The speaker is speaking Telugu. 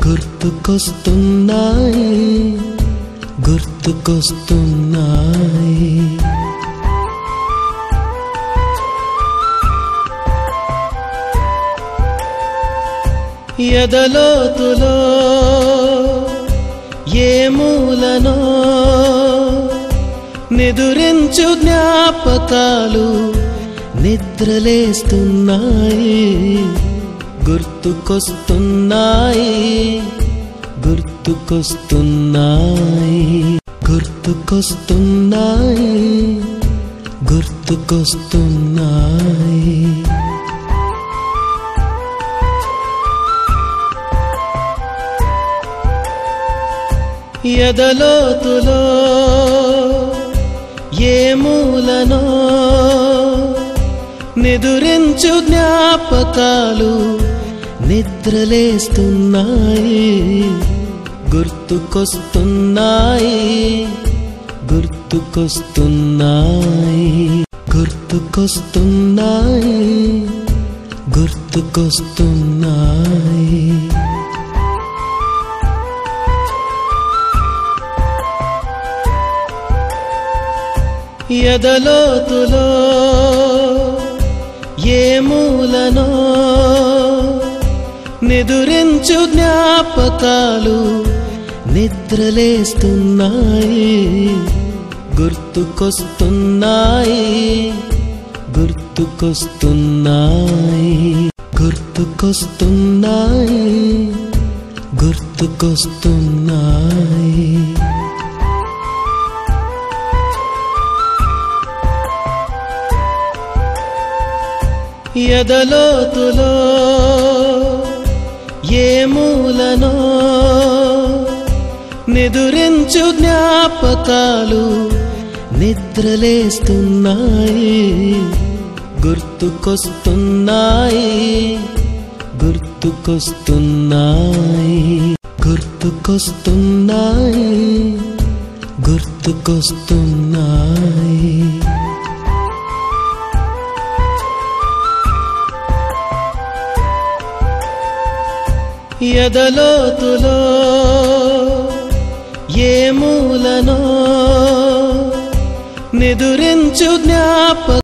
గుర్తుకొస్తున్నాయి గుర్తుకొస్తున్నాయి ఎదలోతులో ఏ మూలనో నిదురించు జ్ఞాపకాలు నిద్రలేస్తున్నాయి గుర్తుకొస్తున్నాయి గుర్తుకొస్తున్నాయి గుర్తుకొస్తున్నాయి గుర్తుకొస్తున్నాయి ఎదలోతులో ఏ మూలనో నిదురించు జ్ఞాపకాలు నిద్రలేస్తున్నాయి గుర్తుకొస్తున్నాయి గుర్తుకొస్తున్నాయి గుర్తుకొస్తున్నాయి గుర్తుకొస్తున్నాయి ఎదలోతులో ఏ మూలనో నిదురించు జ్ఞాపకాలు నిద్రలేస్తున్నాయి గుర్తుకొస్తున్నాయి గుర్తుకొస్తున్నాయి గుర్తుకొస్తున్నాయి గుర్తుకొస్తున్నాయి ఎదలోతులో ఏ మూలనో నిదురించు జ్ఞాపకాలు నిద్రలేస్తున్నాయి గుర్తుకొస్తున్నాయి గుర్తుకొస్తున్నాయి గుర్తుకొస్తున్నాయి గుర్తుకొస్తున్నాయి ఎదలోతులో ఏ మూలనో నిదురించు జ్ఞాప